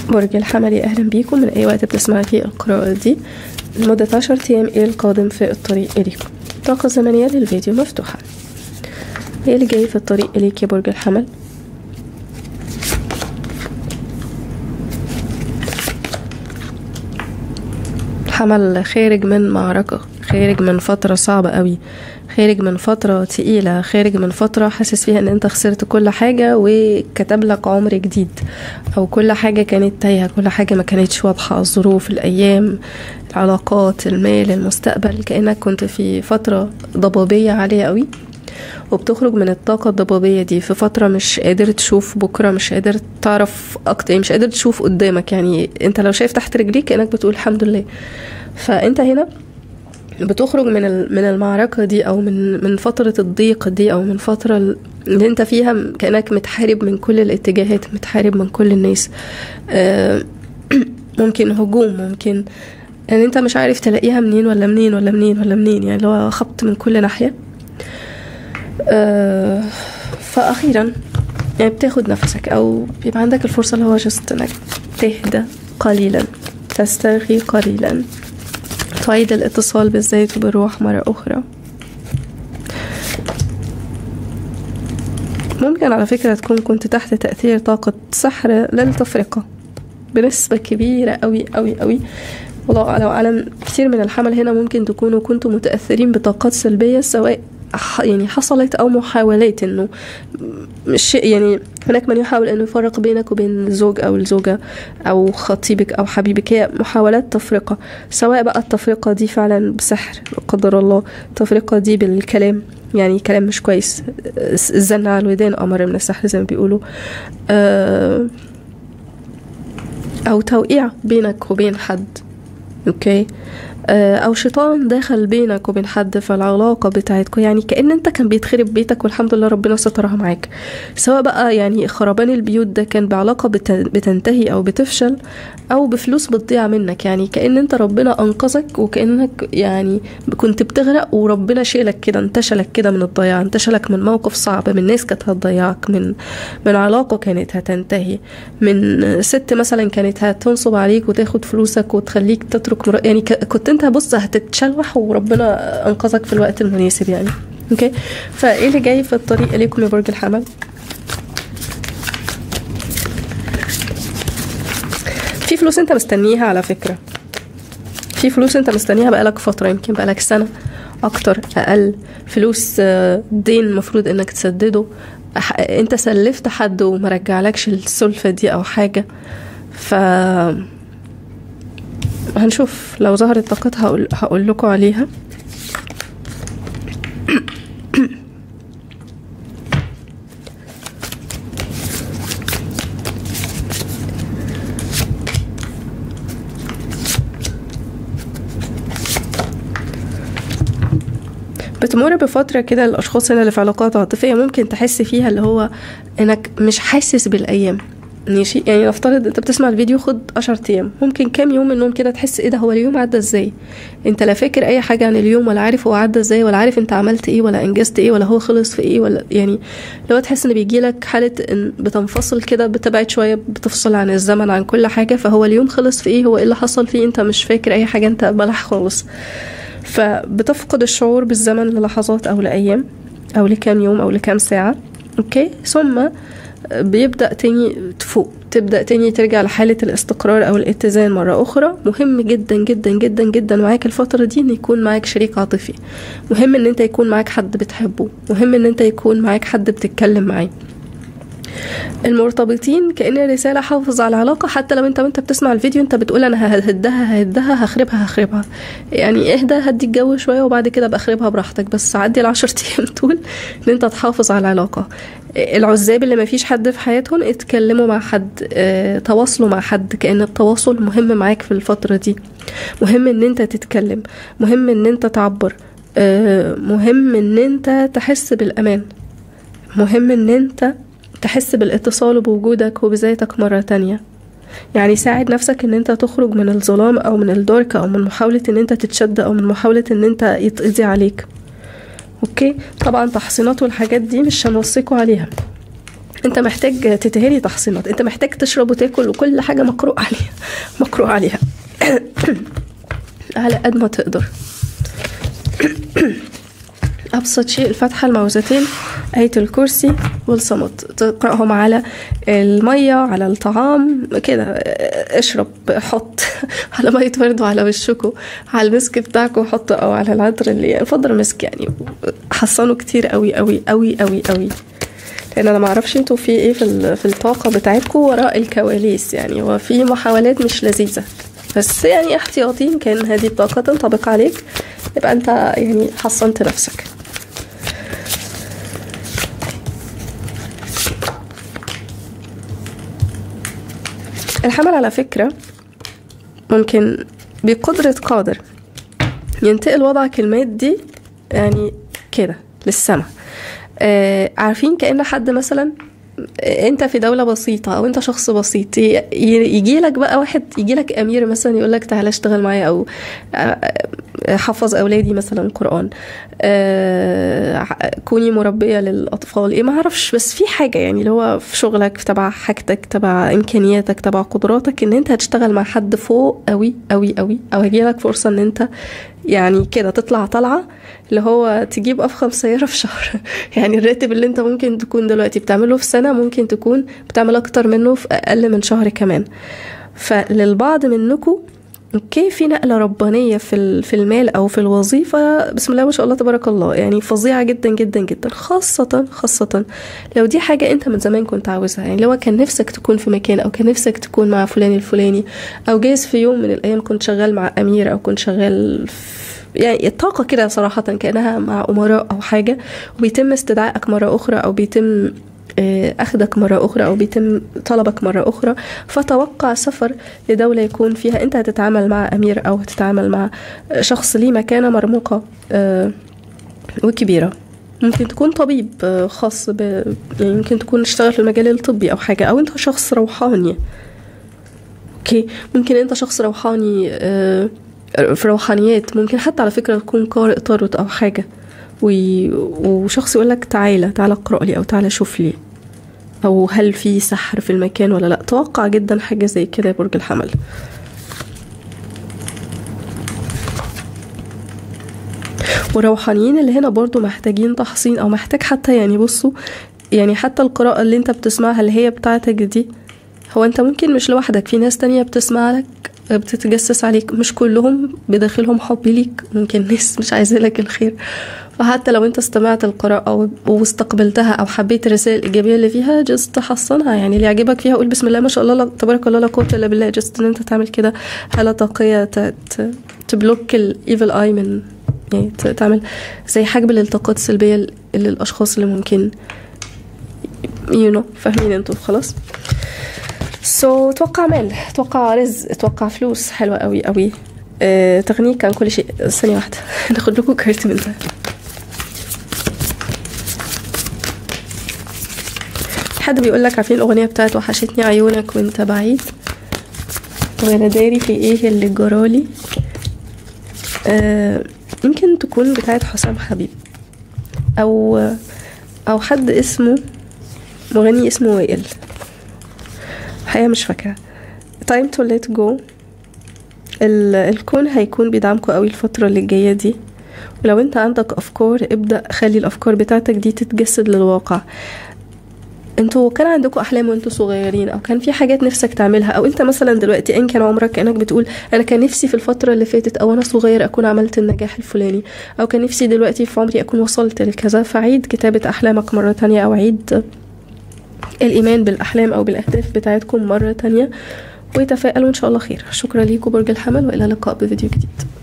برج الحمل أهلا بيكم من أي وقت بتسمع فيه القراءة دي لمدة عشر أيام إلى القادم في الطريق إليكم الطاقة الزمنية للفيديو مفتوحة إيه اللي جاي في الطريق إليك يا برج الحمل الحمل خارج من معركة خارج من فترة صعبة قوي خارج من فترة تقيلة خارج من فترة حاسس فيها ان انت خسرت كل حاجة وكتب لك عمر جديد او كل حاجة كانت تايهة كل حاجة ما كانتش واضحة الظروف الايام العلاقات المال المستقبل كأنك كنت في فترة ضبابية عالية قوي وبتخرج من الطاقة الضبابية دي في فترة مش قادر تشوف بكرة مش قادر تعرف أكتر مش قادر تشوف قدامك يعني أنت لو شايف تحت رجليك كأنك بتقول الحمد لله فأنت هنا بتخرج من من المعركة دي أو من من فترة الضيق دي أو من فترة اللي أنت فيها كأنك متحارب من كل الاتجاهات متحارب من كل الناس ممكن هجوم ممكن يعني أنت مش عارف تلاقيها منين ولا منين ولا منين ولا منين يعني لو خبط من كل ناحية أه فأخيرا يعني بتاخد نفسك أو بيبقى عندك الفرصة اللي هو جست إنك تهدى قليلا تسترخي قليلا تعيد الاتصال بالذات وبالروح مرة أخرى ممكن على فكرة تكون كنت تحت تأثير طاقة سحر للتفرقة بنسبة كبيرة أوي أوي أوي والله أعلم أعلم كتير من الحمل هنا ممكن تكونوا كنتوا متأثرين بطاقات سلبية سواء يعني حصلت او محاولات انه مش يعني هناك من يحاول انه يفرق بينك وبين الزوج او الزوجة او خطيبك او حبيبك هي محاولات تفرقة سواء بقى التفرقة دي فعلا بسحر لا قدر الله التفرقة دي بالكلام يعني كلام مش كويس الزن على الودان امر من السحر زي ما بيقولوا او توقيع بينك وبين حد اوكي او شيطان دخل بينك وبين حد في العلاقه بتاعتكم يعني كان انت كان بيتخرب بيتك والحمد لله ربنا سترها معاك سواء بقى يعني خربان البيوت ده كان بعلاقه بتنتهي او بتفشل او بفلوس بتضيع منك يعني كان انت ربنا انقذك وكانك يعني كنت بتغرق وربنا شيلك كده انتشلك كده من الضياع انتشلك من موقف صعب من ناس كانت هتضيعك من من علاقه كانت هتنتهي من ست مثلا كانت هتنصب عليك وتاخد فلوسك وتخليك تترك مر... يعني كنت انت بص هتتشلوح وربنا انقذك في الوقت المناسب يعني اوكي فايه اللي جاي في الطريق اليكم يا برج الحمل في فلوس انت مستنيها على فكره في فلوس انت مستنيها بقالك فتره يمكن بقالك سنه اكتر اقل فلوس دين المفروض انك تسدده انت سلفت حد وما رجعلكش السلفه دي او حاجه ف هنشوف لو ظهرت طاقتها هقول, هقول لكم عليها بتمر بفترة كده الأشخاص هنا اللي في علاقات عاطفية ممكن تحس فيها اللي هو إنك مش حاسس بالأيام ماشي يعني نفترض انت بتسمع الفيديو خد 10 ايام ممكن كام يوم منهم كده تحس ايه ده هو اليوم عدى ازاي انت لا فاكر اي حاجه عن اليوم ولا عارف هو عدى ازاي ولا عارف انت عملت ايه ولا انجزت ايه ولا هو خلص في ايه ولا يعني لو تحس ان بيجي لك حاله ان بتنفصل كده بتبعد شويه بتفصل عن الزمن عن كل حاجه فهو اليوم خلص في ايه هو ايه اللي حصل فيه انت مش فاكر اي حاجه انت بلح خالص فبتفقد الشعور بالزمن للحظات او لايام او لكام يوم او لكام ساعه اوكي ثم بيبدأ تاني تفوق تبدأ تاني ترجع لحالة الاستقرار أو الاتزان مرة أخرى مهم جدا جدا جدا جدا معاك الفترة دي إن يكون معاك شريك عاطفي مهم إن أنت يكون معاك حد بتحبه مهم إن أنت يكون معاك حد بتتكلم معاه المرتبطين كأن رسالة حافظ على العلاقة حتى لو انت وانت بتسمع الفيديو انت بتقول انا ههدها ههدها هخربها هخربها يعني اهدى هدي الجو شوية وبعد كده ابقى اخربها براحتك بس عدي العشر ايام طول ان انت تحافظ على العلاقة العزاب اللي مفيش حد في حياتهم اتكلموا مع حد اه تواصلوا مع حد كأن التواصل مهم معاك في الفترة دي مهم ان انت تتكلم مهم ان انت تعبر اه مهم ان انت تحس بالامان مهم ان انت تحس بالاتصال بوجودك وبذاتك مرة تانية يعني ساعد نفسك ان انت تخرج من الظلام او من الدارك او من محاولة ان انت تتشد او من محاولة ان انت يتقضي عليك اوكي طبعا تحصينات والحاجات دي مش هنوصيكوا عليها انت محتاج تتهري تحصينات انت محتاج تشرب وتاكل وكل حاجه مقروء عليها مقروء عليها على قد ما تقدر أبسط شيء الفاتحة الموزتين آية الكرسي والصمت تقرأهم على المية على الطعام كده اشرب حط على مية ورد وعلى وشكوا على المسك بتاعكم حطوا أو على العطر اللي يفضل مسك يعني حصنوا كتير قوي قوي قوي قوي قوي لان انا ما اعرفش انتوا في ايه في ال- في الطاقه بتاعتكم وراء الكواليس يعني وفي محاولات مش لذيذه بس يعني احتياطي إن كان هذه الطاقه تنطبق عليك يبقى انت يعني حصنت نفسك الحمل على فكرة ممكن بقدرة قادر ينتقل وضعك المادي يعني كده للسما آه عارفين كأن حد مثلا آه، انت في دولة بسيطة او انت شخص بسيط يجي لك بقى واحد يجي لك امير مثلا يقول لك تعالى اشتغل معايا او آه، آه، حفظ اولادي مثلا قرآن آه، كوني مربية للاطفال ايه ما اعرفش بس في حاجة يعني اللي هو في شغلك تبع حاجتك تبع امكانياتك تبع قدراتك ان انت هتشتغل مع حد فوق قوي قوي قوي او هيجي لك فرصة ان انت يعني كده تطلع طلعة اللي هو تجيب أفخم سيارة في شهر يعني الراتب اللي انت ممكن تكون دلوقتي بتعمله في سنة ممكن تكون بتعمل أكتر منه في أقل من شهر كمان فللبعض منكم اوكي في نقله ربانيه في ال- في المال او في الوظيفه بسم الله ما شاء الله تبارك الله يعني فظيعه جدا جدا جدا خاصه خاصه لو دي حاجه انت من زمان كنت عاوزها يعني لو كان نفسك تكون في مكان او كان نفسك تكون مع فلان الفلاني او جايز في يوم من الايام كنت شغال مع امير او كنت شغال في يعني الطاقة كده صراحة كأنها مع أمراء أو حاجة وبيتم استدعائك مرة أخرى أو بيتم آه، أخذك مرة أخرى أو بيتم طلبك مرة أخرى فتوقع سفر لدولة يكون فيها أنت هتتعامل مع أمير أو هتتعامل مع شخص ليه مكانة مرموقة آه، وكبيرة ممكن تكون طبيب آه، خاص ب... يعني يمكن تكون اشتغل في المجال الطبي أو حاجة أو أنت شخص روحاني اوكي ممكن انت شخص روحاني آه، في روحانيات ممكن حتى على فكرة تكون قارئ طارت او حاجة وي- وشخص يقول لك تعالى تعالى اقرأ لي او تعالى شوف لي او هل في سحر في المكان ولا لا توقع جدا حاجة زي كده يا برج الحمل والروحانيين اللي هنا برضو محتاجين تحصين او محتاج حتى يعني بصوا يعني حتى القراءة اللي انت بتسمعها اللي هي بتاعتك دي هو انت ممكن مش لوحدك في ناس تانية بتسمع لك بتتجسس عليك مش كلهم بداخلهم حب ليك ممكن ناس مش عايزة لك الخير فحتى لو انت استمعت القراءة و- واستقبلتها او حبيت الرسائل الايجابية اللي فيها جست تحصنها يعني اللي يعجبك فيها قول بسم الله ما شاء الله لا- تبارك الله لا قوة الا بالله جست ان انت تعمل كده حالة طاقية ت- ت- تبلوك الايفل اي من يعني ت- تعمل زي حجب الالتقاط السلبية ل- للاشخاص اللي ممكن يو نو فاهمين انتوا خلاص سو so, توقع مال توقع رزق توقع فلوس حلوة قوي قوي أه تغنيك عن كل شيء ثانية واحدة ناخد لكم كارت من ده حد بيقول لك عارفين الأغنية بتاعت وحشتني عيونك وانت بعيد وانا داري في ايه اللي جرالي أه يمكن تكون بتاعت حسام حبيب او او حد اسمه مغني اسمه وائل الحقيقة مش فاكرة time to let go ال- الكون هيكون بيدعمكم قوي الفترة اللي جاية دي ولو انت عندك افكار ابدأ خلي الافكار بتاعتك دي تتجسد للواقع انتوا كان عندكم احلام وانتوا صغيرين او كان في حاجات نفسك تعملها او انت مثلا دلوقتي ان كان عمرك كانك بتقول انا كان نفسي في الفتره اللي فاتت او انا صغير اكون عملت النجاح الفلاني او كان نفسي دلوقتي في عمري اكون وصلت لكذا فعيد كتابه احلامك مره تانية او عيد الإيمان بالأحلام أو بالأهداف بتاعتكم مرة تانية وتفائلوا إن شاء الله خير شكرا ليكم برج الحمل وإلى اللقاء بفيديو جديد